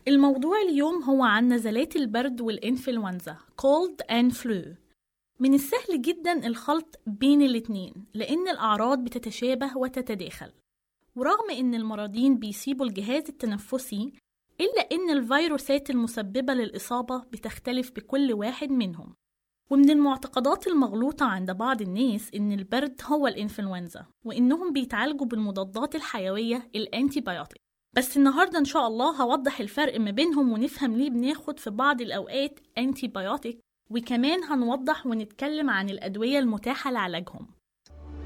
الموضوع اليوم هو عن نزلات البرد والإنفلونزا cold and flu من السهل جدا الخلط بين الاتنين لأن الأعراض بتتشابه وتتداخل ورغم إن المرضين بيسيبوا الجهاز التنفسي إلا إن الفيروسات المسببة للإصابة بتختلف بكل واحد منهم ومن المعتقدات المغلوطة عند بعض الناس إن البرد هو الإنفلونزا وإنهم بيتعالجوا بالمضادات الحيوية الأنتيبيوتيك بس النهاردة إن شاء الله هوضح الفرق ما بينهم ونفهم ليه بناخد في بعض الأوقات أنتيبيوتيك وكمان هنوضح ونتكلم عن الأدوية المتاحة لعلاجهم